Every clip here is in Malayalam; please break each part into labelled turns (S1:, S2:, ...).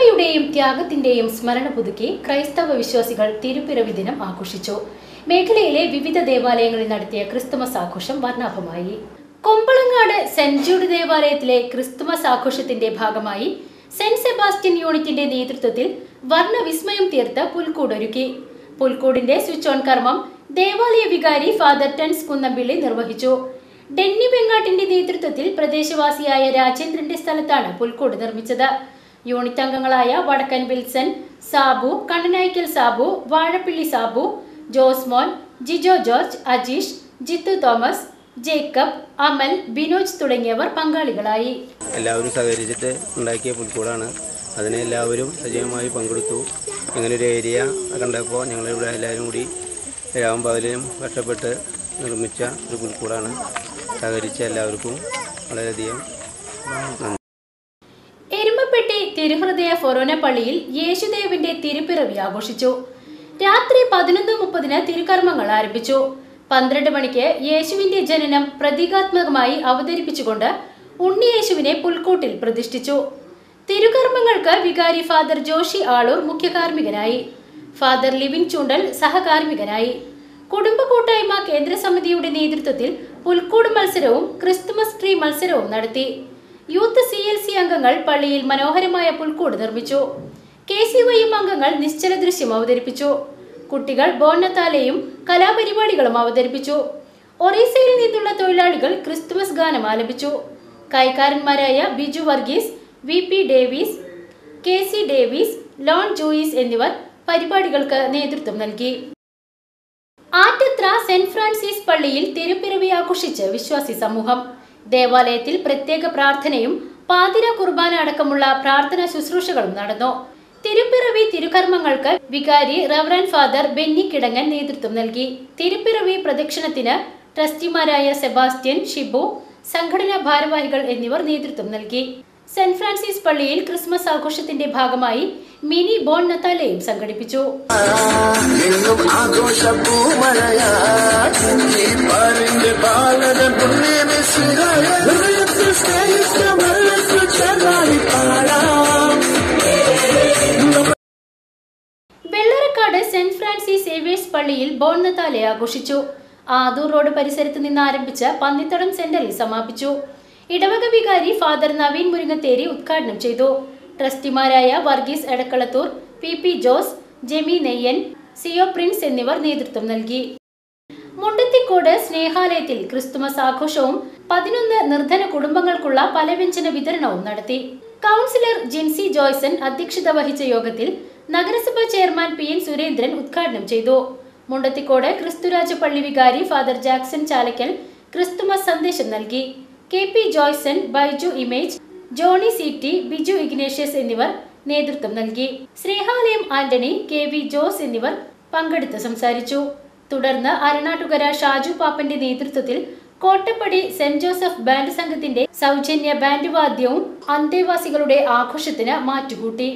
S1: ക്ഷമയുടെയും ത്യാഗത്തിന്റെയും സ്മരണ പുതുക്കി ക്രൈസ്തവ വിശ്വാസികൾ തിരുപ്പിറവി ദിനം ആഘോഷിച്ചു മേഖലയിലെ വിവിധ ദേവാലയങ്ങളിൽ നടത്തിയ ക്രിസ്തുമസ് ആഘോഷം വർണ്ണാഭമായി കൊമ്പളങ്ങാട് സെന്റ് ജൂഡ് ദേവാലയത്തിലെ ക്രിസ്തുമസ് ആഘോഷത്തിന്റെ ഭാഗമായി സെന്റ് സെബാസ്റ്റ്യൻ യൂണിറ്റിന്റെ നേതൃത്വത്തിൽ വർണ്ണവിസ്മയം തീർത്ത് പുൽക്കൂടൊരുക്കി പുൽക്കൂടിന്റെ സ്വിച്ച് ഓൺ കർമ്മം ദേവാലയ വികാരി ഫാദർ ടെൻസ് കുന്നമ്പിള്ളി നിർവഹിച്ചു ഡെന്നി വെങ്ങാട്ടിന്റെ നേതൃത്വത്തിൽ പ്രദേശവാസിയായ രാജേന്ദ്രന്റെ സ്ഥലത്താണ് പുൽക്കൂട് നിർമ്മിച്ചത് യൂണിറ്റ് അംഗങ്ങളായ Vadakkan Wilson Sabu Kannanaikkal Sabu Vazhappilly Sabu Josemon Jijo George Ajeesh Jithu Thomas Jacob Amal Binoj തുടങ്ങിയവർ പങ്കാളികളായി
S2: എല്ലാവരും സഹകരിച്ചിട്ട് ഉണ്ടാക്കിയ പുൽക്കൂടാണ് അതിന് എല്ലാവരും സജീവമായി പങ്കെടുത്തു ഇങ്ങനൊരു ഏരിയ കണ്ടപ്പോൾ ഞങ്ങളിവിടെ എല്ലാവരും കൂടി രാവും പകലും കഷ്ടപ്പെട്ട് നിർമ്മിച്ച ഒരു പുൽക്കൂടാണ് സഹകരിച്ച എല്ലാവർക്കും വളരെയധികം നന്ദി
S1: എരുമപ്പെട്ടി തിരുഹൃദയ ഫൊറോന പള്ളിയിൽ യേശുദേവിന്റെ തിരുപ്പിറവി ആഘോഷിച്ചു രാത്രി പതിനൊന്ന് മുപ്പതിന് തിരുക്കർമ്മങ്ങൾ ആരംഭിച്ചു പന്ത്രണ്ട് മണിക്ക് യേശുവിന്റെ ജനനം പ്രതീകാത്മകമായി അവതരിപ്പിച്ചുകൊണ്ട് ഉണ്ണിയേശുവിനെ പുൽക്കൂട്ടിൽ പ്രതിഷ്ഠിച്ചു തിരുകർമ്മങ്ങൾക്ക് വികാരി ഫാദർ ജോഷി ആളൂർ മുഖ്യകാർമ്മികനായി ഫാദർ ലിവിൻ ചൂണ്ടൽ സഹകാർമ്മികനായി കുടുംബ കൂട്ടായ്മ കേന്ദ്ര സമിതിയുടെ നേതൃത്വത്തിൽ പുൽക്കൂട് മത്സരവും ക്രിസ്തുമസ് ട്രീ മത്സരവും നടത്തി യൂത്ത് സി എൽ സി അംഗങ്ങൾ പള്ളിയിൽ മനോഹരമായ പുൽക്കൂട് നിർമ്മിച്ചു കെ സി വൈ എം അംഗങ്ങൾ നിശ്ചല ദൃശ്യം അവതരിപ്പിച്ചു കുട്ടികൾ ബോന്നത്താലയും കലാപരിപാടികളും അവതരിപ്പിച്ചു ഒറീസയിൽ നിന്നുള്ള തൊഴിലാളികൾ ക്രിസ്തുമസ് ഗാനം ആലപിച്ചു കൈക്കാരന്മാരായ Biju Varghese V P Davis K C Davis ലോൺ ജോയിസ് എന്നിവർ പരിപാടികൾക്ക് നേതൃത്വം നൽകി ആറ്റത്ര സെന്റ് ഫ്രാൻസിസ് പള്ളിയിൽ തിരുപ്പിറവി ആഘോഷിച്ച് വിശ്വാസി സമൂഹം ദേവാലയത്തിൽ പ്രത്യേക പ്രാർത്ഥനയും പാതിര കുർബാന അടക്കമുള്ള പ്രാർത്ഥനാ ശുശ്രൂഷകളും നടന്നു തിരുപ്പിറവി തിരുകർമ്മങ്ങൾക്ക് വികാരി റവറൻ ഫാദർ ബെന്നി കിടങ്ങൻ നേതൃത്വം നൽകി തിരുപ്പിറവി പ്രദക്ഷിണത്തിന് ട്രസ്റ്റിമാരായ സെബാസ്റ്റ്യൻ ഷിബു സംഘടനാ ഭാരവാഹികൾ എന്നിവർ നേതൃത്വം നൽകി സെന്റ് ഫ്രാൻസിസ് പള്ളിയിൽ ക്രിസ്മസ് ആഘോഷത്തിന്റെ ഭാഗമായി മിനി ബോൺ നത്താലയും സംഘടിപ്പിച്ചു
S3: എങ്ങും ആഘോഷ പൂമഴയാ ഈ പാറിന്റെ ബാലന പുണ്യമിശിഹായ ഹൃദയത്തിൽ സ്നേഹിച്ച മരണത്തിൽ ചെന്നായി പാടാം
S1: വെള്ളറക്കാട് സെന്റ് ഫ്രാൻസിസ് സേവേഴ്സ് പള്ളിയിൽ ബോൺ നത്താലെ ആഘോഷിച്ചു ആദൂർ റോഡ് പരിസരത്ത് നിന്ന് ആരംഭിച്ച പന്നിത്തടം സെന്ററിൽ സമാപിച്ചു ഇടവക വികാരി ഫാദർ നവീൻ മുരിങ്ങത്തേരി ഉദ്ഘാടനം ചെയ്തു ട്രസ്റ്റിമാരായ Varghese Edakkalathur P P Jose Jemy Neyyan Sio Prince എന്നിവർ നേതൃത്വം നൽകി മുണ്ടത്തിക്കോട് സ്നേഹാലയത്തിൽ ക്രിസ്തുമസ് ആഘോഷവും പതിനൊന്ന് നിർധന കുടുംബങ്ങൾക്കുള്ള പലവ്യഞ്ജന വിതരണവും നടത്തി കൗൺസിലർ ജിൻസി ജോയ്സൺ അധ്യക്ഷത വഹിച്ച യോഗത്തിൽ നഗരസഭാ ചെയർമാൻ പി എൻ സുരേന്ദ്രൻ ഉദ്ഘാടനം ചെയ്തു മുണ്ടത്തിക്കോട് ക്രിസ്തുരാജ പള്ളി വികാരി ഫാദർ ജാക്സൺ ചാലക്കൽ ക്രിസ്തുമസ് സന്ദേശം നൽകി കെ പി ജോയ്സൺ ബൈജു ഇമേജ് Johny C T Biju Ignatius എന്നിവർ നേതൃത്വം നൽകി Snehalayam Antony K V Jose എന്നിവർ പങ്കെടുത്ത് സംസാരിച്ചു തുടർന്ന് അരണാട്ടുകര ഷാജു പാപ്പന്റെ നേതൃത്വത്തിൽ കോട്ടപ്പടി സെന്റ് ജോസഫ് ബാൻഡ് സംഘത്തിന്റെ സൗജന്യ ബാൻഡ് വാദ്യവും അന്തേവാസികളുടെ ആഘോഷത്തിന് മാറ്റുകൂട്ടി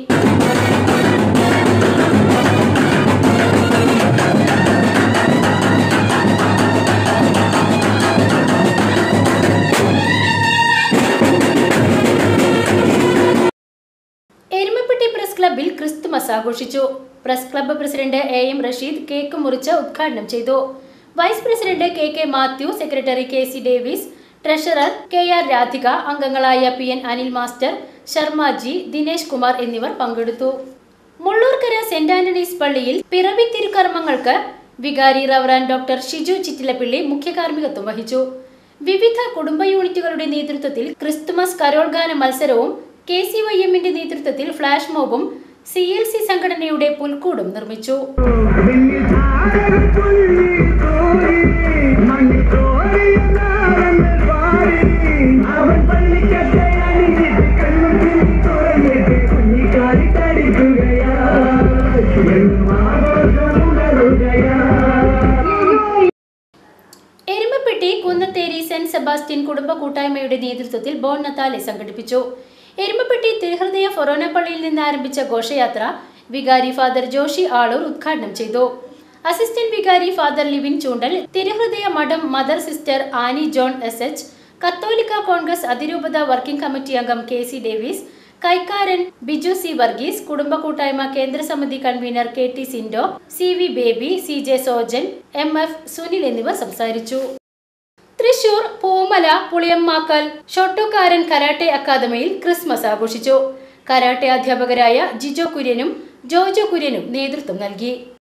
S1: എരുമപ്പെട്ടി പ്രസ് ക്ലബിൽ ക്രിസ്തുമസ് ആഘോഷിച്ചു press club president A M Rasheed cake മുറിച്ച് ഉദ്ഘാടനം ചെയ്തു vice president K K Mathew secretary K C Davis treasurer K R Radhika അംഗങ്ങളായ P N Anil master Sharmaji Dinesh Kumar എന്നിവർ പങ്കെടുത്തു മുള്ളൂർക്കര സെന്റ് ആന്റണീസ് പള്ളിയിൽ പിറവി തിരുക്കർമ്മങ്ങൾക്ക് വികാരി റവറാൻ ഡോക്ടർ ഷിജു ചിറ്റിലപ്പിള്ളി മുഖ്യകാർമ്മികത്വം വഹിച്ചു വിവിധ കുടുംബ യൂണിറ്റുകളുടെ നേതൃത്വത്തിൽ ക്രിസ്തുമസ് കരോൾ ഗാന മത്സരവും കെ സി വൈ എമ്മിന്റെ നേതൃത്വത്തിൽ ഫ്ലാഷ് മോബും സി എൽ സി സംഘടനയുടെ പുൽക്കൂടും നിർമ്മിച്ചു
S4: അവൻ പള്ളിക്കത്തെ അണിഞ്ഞിട്ട് കണ്ണുത്തിൽ തുറന്നിട്ട് കുഞ്ഞിക്കാരി തടിക്കുകയാ ആഘോഷമുണരുകയാ
S1: എരുമപ്പെട്ടി കുന്നത്തേരി സെന്റ് സെബാസ്റ്റ്യൻ കുടുംബ കൂട്ടായ്മയുടെ നേതൃത്വത്തിൽ ബോൺ നത്താലെ സംഘടിപ്പിച്ചു എരുമപ്പെട്ടി തിരുഹൃദയ ഫൊറോന പള്ളിയിൽ നിന്ന് ആരംഭിച്ച ഘോഷയാത്ര വികാരി ഫാദർ ജോഷി ആളൂർ ഉദ്ഘാടനം ചെയ്തു അസിസ്റ്റന്റ് വികാരി ഫാദർ ലിവിൻ ചൂണ്ടൽ തിരുഹൃദയ മഠം mother sister Annie John S H കത്തോലിക്ക കോൺഗ്രസ് അതിരൂപത വർക്കിംഗ് കമ്മിറ്റി അംഗം കെ സി ഡേവിസ് കൈക്കാരൻ ബിജു സി വർഗീസ് കുടുംബ കൂട്ടായ്മ കേന്ദ്ര സമിതി convener K T Sindo C V Baby C J Sojan M F Sunil എന്നിവർ സംസാരിച്ചു തൃശൂർ പൂമല പുളിയമ്മാക്കൽ ഷൊട്ടുകാരൻ കരാട്ടെ അക്കാദമിയിൽ ക്രിസ്മസ് ആഘോഷിച്ചു കരാട്ടെ അധ്യാപകരായ ജിജോ കുര്യനും ജോജോ കുര്യനും നേതൃത്വം നൽകി